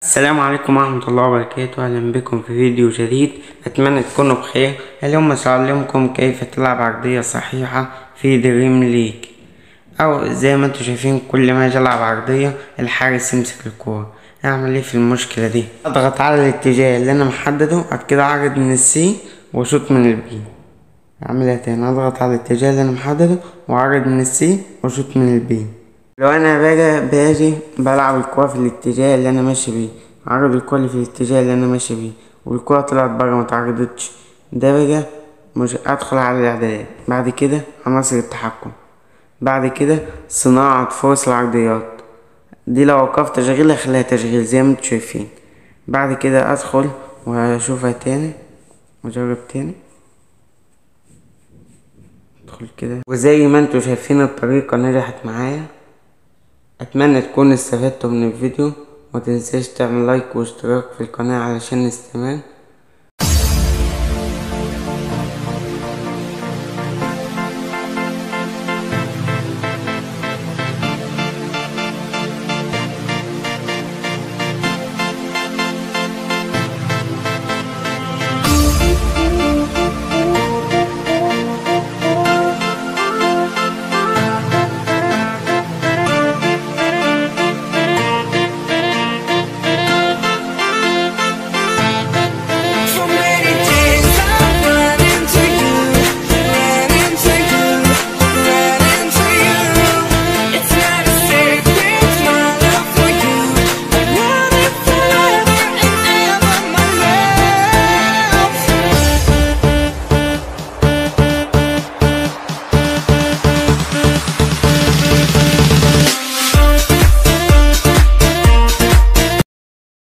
السلام عليكم ورحمة الله وبركاته أهلا بكم في فيديو جديد أتمنى تكونوا بخير اليوم سأعلمكم كيف تلعب عرضية صحيحة في دريم ليج أو زي ما انتوا شايفين كل ما أجي ألعب عرضية الحارس يمسك الكورة أعمل ايه في المشكلة دي أضغط على الاتجاه اللي أنا محدده بعد كده أعرض من السي وأشوط من البي أعملها تاني أضغط على الاتجاه اللي أنا محدده وأعرض من السي وأشوط من البي لو انا باجي باجي بلعب الكورة في الاتجاه اللي انا ماشي بيه عرض الكورة في الاتجاه اللي انا ماشي بيه والكورة طلعت برا متعرضتش ده بقى مش ادخل على الاعدادات بعد كده عناصر التحكم بعد كده صناعة فرص العرضيات دي لو وقفت تشغيل اخليها تشغيل زي ما انتوا شايفين بعد كده ادخل واشوفها تاني واجرب تاني ادخل كده وزي ما انتوا شايفين الطريقة نجحت معايا اتمنى تكونوا استفدتوا من الفيديو ومتنساش تعمل لايك واشتراك في القناة علشان نستمر